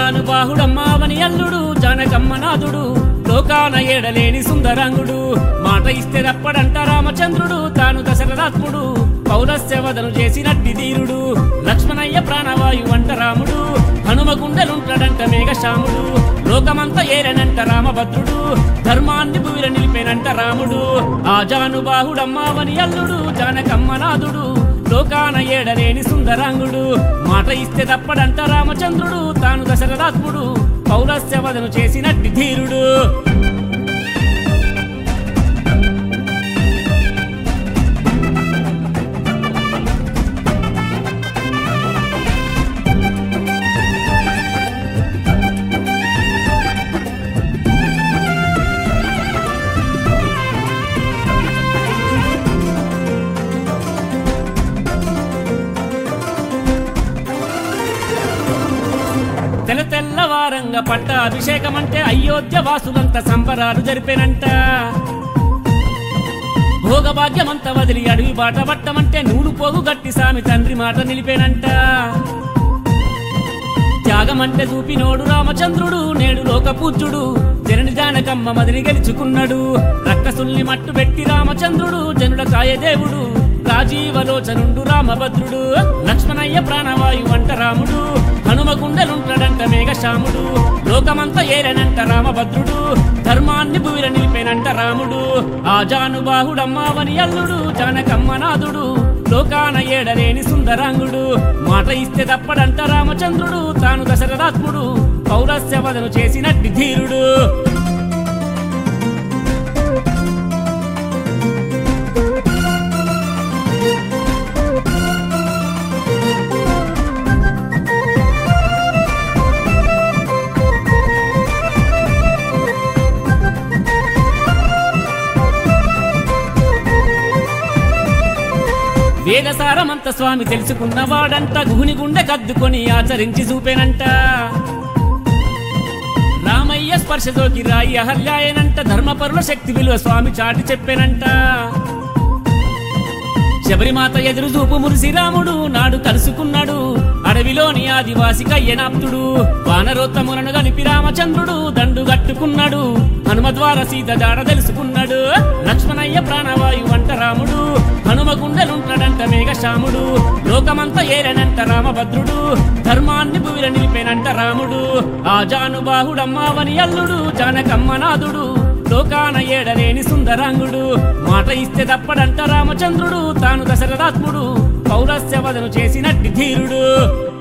ఆజానుబాహుడమ్మావని అల్లుడు జానకమ్మనాథుడు లోకాన ఏడలేని సుందరంగుడు మాట ఇస్తే రప్పడంట రామచంద్రుడు తాను దశరథాత్ముడు పౌరస్య వదను చేసినట్టి ధీరుడు లక్ష్మణయ్య ప్రాణవాయు అంట రాముడు హనుమగుండలుంటాడంట మేఘశ్యాముడు లోకమంతా ఏరనంట రామభద్రుడు ధర్మాన్ని భూమిలో నిలిపేనంట రాముడు ఆజానుబాహుడమ్మావని అల్లుడు జానకమ్మనాథుడు లోకాన ఏడలేని సుందరాంగుడు మాట ఇస్తే తప్పడంట రామచంద్రుడు తాను దశరథాత్ముడు పౌరస్య వదను చేసినట్టి ధీరుడు తెల్ల తెల్లవారంగా పట్ట అభిషేకం అంటే అయోధ్య వాసులంత సంబరాలు జరిపేనంట భోగభాగ్యమంత వదిలి అడవి బాట పట్టమంటే నూలు పోగు గట్టి సామి తండ్రి మాట నిలిపేనంట త్యాగమంటే చూపినోడు రామచంద్రుడు నేడు లోక పూజ్యుడు జనని జానకమ్మ మదిని గెలుచుకున్నాడు రక్కసుల్ని మట్టు పెట్టి రామచంద్రుడు జనుల కాయదేవుడు రాజీవలోచనుండు రామభద్రుడు లక్ష్మణయ్య ప్రాణవాయు అంట రాముడు హనుమగుండలుంటాడంట మేఘశ్యాముడు లోకమంతా ఏరనంట రామభద్రుడు ధర్మాన్ని భూమిలో నిలిపేనంట రాముడు ఆజానుబాహుడమ్మావని అల్లుడు జానకమ్మనాథుడు లోకాన ఏడలేని సుందరాంగుడు మాట ఇస్తే తప్పడంట రామచంద్రుడు తాను దశరథాత్ముడు పౌరస్య వదను చేసినట్టి ధీరుడు వేదసారమంత స్వామి తెలుసుకున్నవాడంట గుహుని గుండె కద్దుకొని ఆచరించి చూపేనంట రామయ్య స్పర్శతోకి రాయి అహల్యాయనంట ధర్మపరుల శక్తి విలువ స్వామి చాటి చెప్పేనంట శబరిమాత ఎదురు చూపు మురిసి రాముడు నాడు కలుసుకున్నాడు అడవిలోని ఆదివాసి కయ్యనాప్తుడు వానరోత్తములను కలిపి రామచంద్రుడు దండు గట్టుకున్నాడు హనుమ ద్వారా సీత జాడ తెలుసుకున్నాడు లక్ష్మణయ్య ప్రాణవాయు అంట రాముడు హనుమగుండలుంటాడంట మేఘశ్యాముడు లోకమంతా ఏరనంట రామభద్రుడు ధర్మాన్ని భూమిలో నిలిపేనంట రాముడు ఆజానుబాహుడమ్మావని అల్లుడు జానకమ్మనాథుడు లోకాన ఏడలేని సుందరాంగుడు మాట ఇస్తే తప్పడంట రామచంద్రుడు తాను దశరథాత్ముడు పౌరస్య వదను చేసినట్టి ధీరుడు